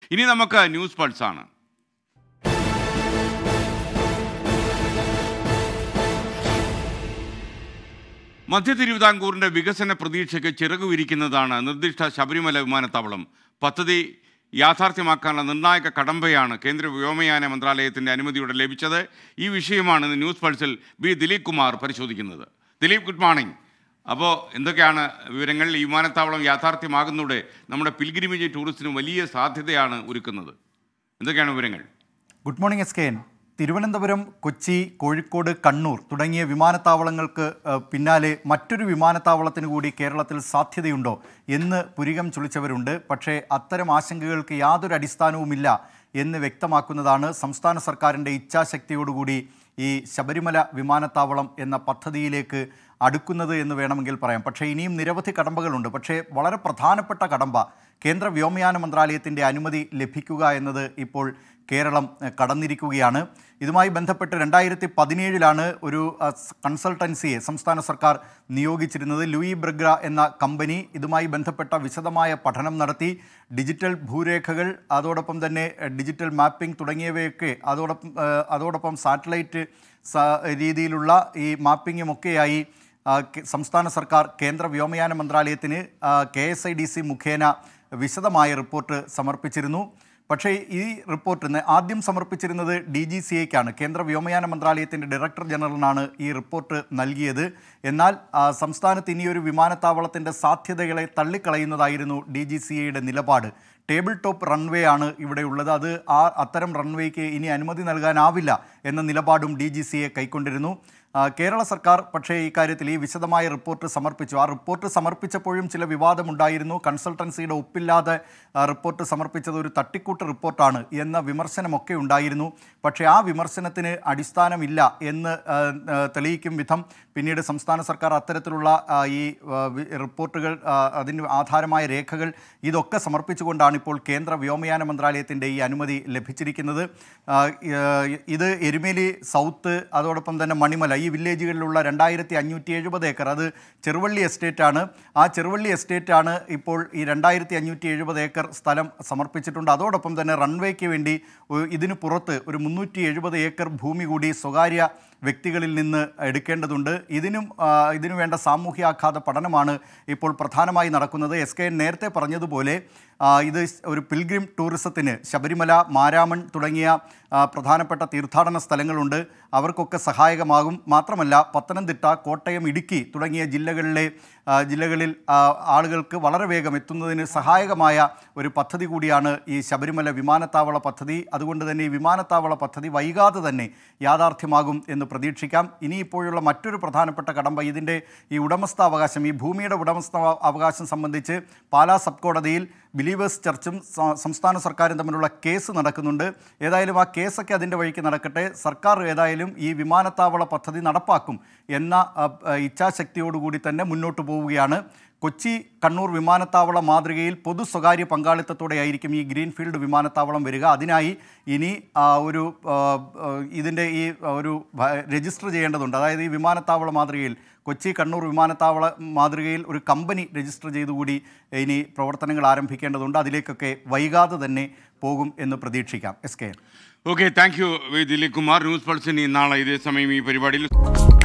ഇനി നമുക്ക് ന്യൂസ് പൾസാണ് മധ്യ തിരുവിതാംകൂറിന്റെ വികസന പ്രതീക്ഷയ്ക്ക് ചിറകു വിരിക്കുന്നതാണ് നിർദ്ദിഷ്ട ശബരിമല വിമാനത്താവളം പദ്ധതി യാഥാർത്ഥ്യമാക്കാനുള്ള നിർണായക കടമ്പയാണ് കേന്ദ്ര വ്യോമയാന മന്ത്രാലയത്തിന്റെ അനുമതിയോടെ ലഭിച്ചത് ഈ വിഷയമാണ് ഇന്ന് ന്യൂസ് പൾസിൽ ബി ദിലീപ് കുമാർ പരിശോധിക്കുന്നത് ദിലീപ് ഗുഡ് മോർണിംഗ് അപ്പോൾ എന്തൊക്കെയാണ് വിവരങ്ങൾ ഈ വിമാനത്താവളം യാഥാർത്ഥ്യമാകുന്നതോടെ നമ്മുടെ പിൽഗ്രിമേജ് ടൂറിസ്റ്റിന് വലിയ സാധ്യതയാണ് ഒരുക്കുന്നത് എന്തൊക്കെയാണ് വിവരങ്ങൾ good morning S K N Thiruvananthapuram Kochi Kozhikode Kannur തുടങ്ങിയ വിമാനത്താവളങ്ങൾക്ക് ഏഹ്, പിന്നാലെ മറ്റൊരു വിമാനത്താവളത്തിന് കൂടി കേരളത്തിൽ സാധ്യതയുണ്ടോ എന്ന് പുരികം ചുളിച്ചവരുണ്ട് പക്ഷേ അത്തരം ആശങ്കകൾക്ക് യാതൊരു അടിസ്ഥാനവുമില്ല എന്ന് വ്യക്തമാക്കുന്നതാണ് സംസ്ഥാന സർക്കാരിൻ്റെ ഇച്ഛാശക്തിയോടുകൂടി ഈ ശബരിമല വിമാനത്താവളം എന്ന പദ്ധതിയിലേക്ക് അടുക്കുന്നത് എന്ന് വേണമെങ്കിൽ പറയാം പക്ഷേ ഇനിയും നിരവധി കടമ്പകളുണ്ട് പക്ഷേ വളരെ പ്രധാനപ്പെട്ട കടമ്പ കേന്ദ്ര വ്യോമയാന മന്ത്രാലയത്തിൻ്റെ അനുമതി ലഭിക്കുക എന്നത് ഇപ്പോൾ കേരളം എഹ്, കടന്നിരിക്കുകയാണ് ഇതുമായി ബന്ധപ്പെട്ട് രണ്ടായിരത്തി പതിനേഴിലാണ് ഒരു അഹ്, സ് കൺസൾട്ടൻസിയെ സംസ്ഥാന സർക്കാർ നിയോഗിച്ചിരുന്നത് ലൂയി ബ്രഗ്ര എന്ന കമ്പനി ഇതുമായി ബന്ധപ്പെട്ട വിശദമായ പഠനം നടത്തി ഡിജിറ്റൽ ഭൂരേഖകൾ അതോടൊപ്പം തന്നെ എഹ്, ഡിജിറ്റൽ മാപ്പിംഗ് തുടങ്ങിയവയൊക്കെ അതോടൊപ്പം ഏഹ്, അതോടൊപ്പം സാറ്റലൈറ്റ് സ- രീതിയിലുള്ള ഈ മാപ്പിങ്ങുമൊക്കെയായി ആ, കെ- സംസ്ഥാന സർക്കാർ കേന്ദ്ര വ്യോമയാന മന്ത്രാലയത്തിന് K S I D C മുഖേന വിശദമായ റിപ്പോർട്ട് സമർപ്പിച്ചിരുന്നു പക്ഷേ ഈ റിപ്പോർട്ടിന് ആദ്യം സമർപ്പിച്ചിരുന്നത് ഡി ജി സി എക്കാണ് കേന്ദ്ര വ്യോമയാന മന്ത്രാലയത്തിൻ്റെ ഡയറക്ടർ ജനറലിനാണ് ഈ റിപ്പോർട്ട് നൽകിയത് എന്നാൽ ആ, സംസ്ഥാനത്ത് ഇനിയൊരു വിമാനത്താവളത്തിൻ്റെ സാധ്യതകളെ തള്ളിക്കളയുന്നതായിരുന്നു ഡി ജി സി എയുടെ നിലപാട് ടേബിൾ ടോപ്പ് റൺവേ ആണ് ഇവിടെ ഉള്ളത് അത് ആ അത്തരം റൺവേക്ക് ഇനി അനുമതി നൽകാനാവില്ല എന്ന നിലപാടും ഡി ജി സി എ കൈക്കൊണ്ടിരുന്നു ആ, കേരള സർക്കാർ പക്ഷേ ഇക്കാര്യത്തിൽ ഈ വിശദമായ റിപ്പോർട്ട് സമർപ്പിച്ചു ആ റിപ്പോർട്ട് സമർപ്പിച്ചപ്പോഴും ചില വിവാദമുണ്ടായിരുന്നു കൺസൾട്ടൻസിയുടെ ഒപ്പില്ലാതെ ആ, റിപ്പോർട്ട് സമർപ്പിച്ചത് ഒരു തട്ടിക്കൂട്ട് റിപ്പോർട്ടാണ് എന്ന വിമർശനമൊക്കെ ഉണ്ടായിരുന്നു പക്ഷേ ആ വിമർശനത്തിന് അടിസ്ഥാനമില്ല എന്ന് ആ, ആ, തെളിയിക്കും വിധം പിന്നീട് സംസ്ഥാന സർക്കാർ അത്തരത്തിലുള്ള ആ, ഈ ആ, വി- റിപ്പോർട്ടുകൾ ആ, അതിന് ആധാരമായ രേഖകൾ ഇതൊക്കെ സമർപ്പിച്ചുകൊണ്ടാണ് ഇപ്പോൾ കേന്ദ്ര വ്യോമയാന മന്ത്രാലയത്തിൻ്റെ ഈ അനുമതി ലഭിച്ചിരിക്കുന്നത് ആ, ഈ- ഇത് എരുമേലി സൗത്ത് അതോടൊപ്പം തന്നെ മണിമല ഈ വില്ലേജുകളിലുള്ള രണ്ടായിരത്തി അഞ്ഞൂറ്റി എഴുപത് ഏക്കർ അത് ചെറുവള്ളി എസ്റ്റേറ്റ് ആണ് ആ ചെറുവള്ളി എസ്റ്റേറ്റ് ആണ് ഇപ്പോൾ ഈ രണ്ടായിരത്തി അഞ്ഞൂറ്റി എഴുപത് ഏക്കർ സ്ഥലം സമർപ്പിച്ചിട്ടുണ്ട് അതോടൊപ്പം തന്നെ റൺവേക്ക് വേണ്ടി ഒ- ഇതിന് പുറത്ത് ഒരു മുന്നൂറ്റി എഴുപത് ഏക്കർ ഭൂമി കൂടി സ്വകാര്യ വ്യക്തികളിൽ നിന്ന് എടുക്കേണ്ടതുണ്ട് ഇതിനും ആ, ഇതിനു വേണ്ട സാമൂഹ്യാഘാത പഠനമാണ് ഇപ്പോൾ പ്രധാനമായി നടക്കുന്നത് എസ് കെ എൻ നേരത്തെ പറഞ്ഞതുപോലെ ആ, ഇത് ഒരു പിൽഗ്രിം ടൂറിസത്തിന് ശബരിമല മാരാമൺ തുടങ്ങിയ ആ, പ്രധാനപ്പെട്ട തീർത്ഥാടന സ്ഥലങ്ങളുണ്ട് അവർക്കൊക്കെ സഹായകമാകും മാത്രമല്ല പത്തനംതിട്ട കോട്ടയം ഇടുക്കി തുടങ്ങിയ ജില്ലകളിലെ ആ, ജില്ലകളിൽ ആ, ആളുകൾക്ക് വളരെ വേഗം എത്തുന്നതിന് സഹായകമായ ഒരു പദ്ധതി കൂടിയാണ് ഈ ശബരിമല വിമാനത്താവള പദ്ധതി അതുകൊണ്ട് തന്നെ ഈ വിമാനത്താവള പദ്ധതി വൈകാതെ തന്നെ യാഥാർത്ഥ്യമാകും എന്ന് പ്രതീക്ഷിക്കാം ഇനിയിപ്പോഴുള്ള മറ്റൊരു പ്രധാനപ്പെട്ട കടമ്പ ഇതിൻ്റെ ഈ ഉടമസ്ഥാവകാശം ഈ ഭൂമിയുടെ ഉടമസ്ഥ അവകാശം സംബന്ധിച്ച് പാലാ സബ് കോടതിയിൽ ബിലീവേഴ്സ് ചർച്ചും സ- സംസ്ഥാന സർക്കാരും തമ്മിലുള്ള കേസ് നടക്കുന്നുണ്ട് ഏതായാലും ആ കേസൊക്കെ അതിൻ്റെ വഴിക്ക് നടക്കട്ടെ സർക്കാർ ഏതായാലും ഈ വിമാനത്താവള പദ്ധതി നടപ്പാക്കും എന്ന ആ, ആ, ഇച്ഛാശക്തിയോടുകൂടി തന്നെ മുന്നോട്ട് പോവുകയാണ് കൊച്ചി കണ്ണൂർ വിമാനത്താവള മാതൃകയിൽ പൊതു സ്വകാര്യ പങ്കാളിത്തത്തോടെയായിരിക്കും ഈ ഗ്രീൻഫീൽഡ് വിമാനത്താവളം വരിക അതിനായി ഇനി ആ, ഒരു ആ, ആ, ഇതിൻ്റെ ഈ ആ, ഒരു ഭ- രജിസ്റ്റർ ചെയ്യേണ്ടതുണ്ട് അതായത് ഈ വിമാനത്താവള മാതൃകയിൽ കൊച്ചി കണ്ണൂർ വിമാനത്താവള മാതൃകയിൽ ഒരു കമ്പനി രജിസ്റ്റർ ചെയ്തുകൂടി ഇനി പ്രവർത്തനങ്ങൾ ആരംഭിക്കേണ്ടതുണ്ട് അതിലേക്കൊക്കെ വൈകാതെ തന്നെ പോകും എന്ന് പ്രതീക്ഷിക്കാം S K okay thank you Dileep Kumar news പൾസിന് നാളെ ഇതേ സമയം ഈ പരിപാടിയിൽ